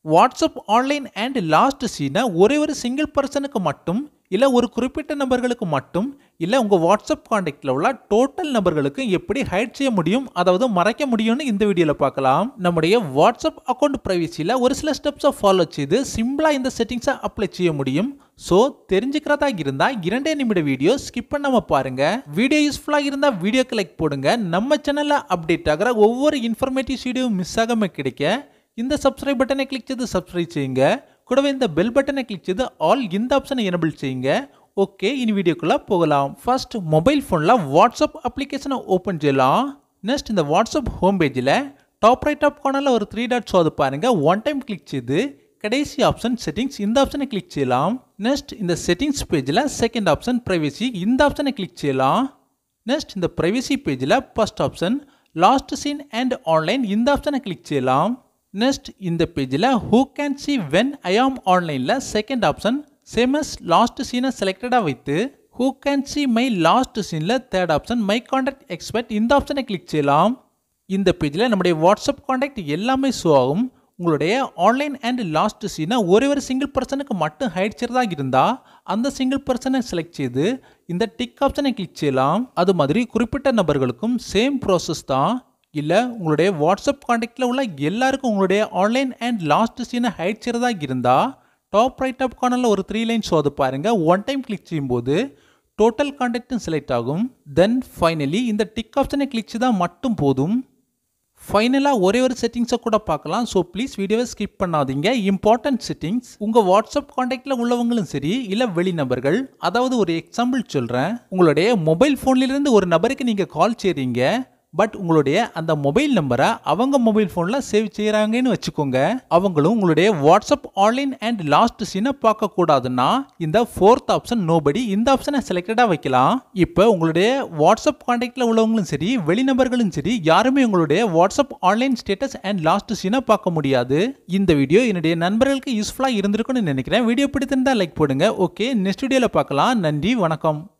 WhatsApp online and last சீனை ஒரே ஒரு சிங்கிள் பர்சனுக்கு மட்டும் இல்லை ஒரு குறிப்பிட்ட நபர்களுக்கு மட்டும் இல்லை உங்கள் வாட்ஸ்அப் காண்டாக்டில் உள்ள டோட்டல் நபர்களுக்கு எப்படி ஹைட் செய்ய முடியும் அதாவது மறைக்க முடியும்னு இந்த வீடியோவில் பார்க்கலாம் நம்முடைய வாட்ஸ்அப் அக்கௌண்ட் ப்ரைவசியில் ஒரு சில ஸ்டெப்ஸை ஃபாலோ செய்து சிம்பிளாக இந்த செட்டிங்ஸை அப்ளை செய்ய முடியும் ஸோ தெரிஞ்சுக்கிறதா இருந்தால் இரண்டே நிமிட வீடியோ ஸ்கிப் பண்ணாமல் பாருங்கள் வீடியோ யூஸ்ஃபுல்லாக இருந்தால் வீடியோக்கு லைக் போடுங்க நம்ம சேனலில் அப்டேட் ஆகிற ஒவ்வொரு இன்ஃபர்மேட்டிவ் வீடியோ மிஸ் ஆகாமல் கிடைக்க இந்த சப்ஸ்கிரைப் பட்டனை கிளிக் செய்து சப்ஸ்கிரைப் செய்யுங்க கூடவே இந்த பெல் பட்டனை கிளிக் செய்து ஆல் இந்த ஆப்ஷனை எனபிள் செய்யுங்க ஓகே இனி வீடியோக்குள்ளே போகலாம் ஃபர்ஸ்ட் மொபைல் ஃபோனில் வாட்ஸ்அப் அப்ளிகேஷனை ஓப்பன் செய்யலாம் நெக்ஸ்ட் இந்த வாட்ஸ்அப் ஹோம் பேஜில் டாப் ரைட் டாப் கார்னரில் ஒரு த்ரீ டாட்ஸ் அது பாருங்க ஒன் டைம் கிளிக் செய்து கடைசி ஆப்ஷன் செட்டிங்ஸ் இந்த ஆப்ஷனை கிளிக் செய்யலாம் நெக்ஸ்ட் இந்த செட்டிங்ஸ் பேஜில் செகண்ட் ஆப்ஷன் ப்ரைவசி இந்த ஆப்ஷனை கிளிக் செய்யலாம் நெக்ஸ்ட் இந்த ப்ரைவசி பேஜில் first option last seen and online இந்த ஆப்ஷனை கிளிக் செய்யலாம் நெக்ஸ்ட் இந்த பேஜில் who can see when I am ஆன்லைனில் செகண்ட் ஆப்ஷன் சேமஸ் லாஸ்ட் சீனை செலக்டடாக வைத்து who can see my last சீனில் third option my contact except இந்த ஆப்ஷனை கிளிக் செய்யலாம் இந்த பேஜில் நம்முடைய வாட்ஸ்அப் காண்டாக்ட் எல்லாமே ஷோ ஆகும் உங்களுடைய ஆன்லைன் அண்ட் லாஸ்ட் சீனை ஒரே ஒரு சிங்கிள் பர்சனுக்கு மட்டும் ஹைட் செய்கிறதா இருந்தால் அந்த சிங்கிள் பர்சனை செலக்ட் செய்து இந்த டிக் ஆப்ஷனை கிளிக் செய்யலாம் அது மாதிரி குறிப்பிட்ட நபர்களுக்கும் சேம் ப்ராசஸ் தான் இல்லை உங்களுடைய வாட்ஸ்அப் காண்டாக்டில் உள்ள எல்லாருக்கும் உங்களுடைய ஆன்லைன் அண்ட் லாஸ்ட் சீனை ஹைட் செய்கிறதா இருந்தால் டாப் ரைட் டாப் கார்னரில் ஒரு த்ரீ லைன் ஷோ அது பாருங்கள் ஒன் டைம் கிளிக் செய்யும்போது டோட்டல் காண்டாக்டும் செலக்ட் ஆகும் தென் ஃபைனலி இந்த டிக் ஆப்ஷனை கிளிக் செய்தால் மட்டும் போதும் ஃபைனலாக ஒரே ஒரு செட்டிங்ஸை கூட பார்க்கலாம் ஸோ ப்ளீஸ் வீடியோவை ஸ்கிப் பண்ணாதீங்க இம்பார்ட்டன்ட் செட்டிங்ஸ் உங்கள் வாட்ஸ்அப் காண்டாக்டில் உள்ளவங்களும் சரி இல்லை வெளிநபர்கள் அதாவது ஒரு எக்ஸாம்பிள் சொல்கிறேன் உங்களுடைய மொபைல் ஃபோன்லேருந்து ஒரு நபருக்கு நீங்கள் கால் செய்கிறீங்க பட் உங்களுடைய அந்த மொபைல் நம்பரை அவங்க மொபைல் ஃபோனில் சேவ் செய்கிறாங்கன்னு வச்சுக்கோங்க அவங்களும் உங்களுடைய வாட்ஸ்அப் ஆன்லைன் அண்ட் லாஸ்ட் சீனை பார்க்கக்கூடாதுன்னா இந்த ஃபோர்த் ஆப்ஷன் நோபடி இந்த ஆப்ஷனை செலக்டடாக வைக்கலாம் இப்போ உங்களுடைய வாட்ஸ்அப் காண்டாக்டில் உள்ளவங்களும் சரி வெளிநபர்களும் சரி யாருமே உங்களுடைய WhatsApp online status and last சீனை பார்க்க முடியாது இந்த வீடியோ என்னுடைய நண்பர்களுக்கு யூஸ்ஃபுல்லாக இருந்திருக்கும்னு நினைக்கிறேன் வீடியோ பிடித்திருந்தால் லைக் போடுங்க ஓகே நெக்ஸ்ட் வீடியோவில் பார்க்கலாம் நன்றி வணக்கம்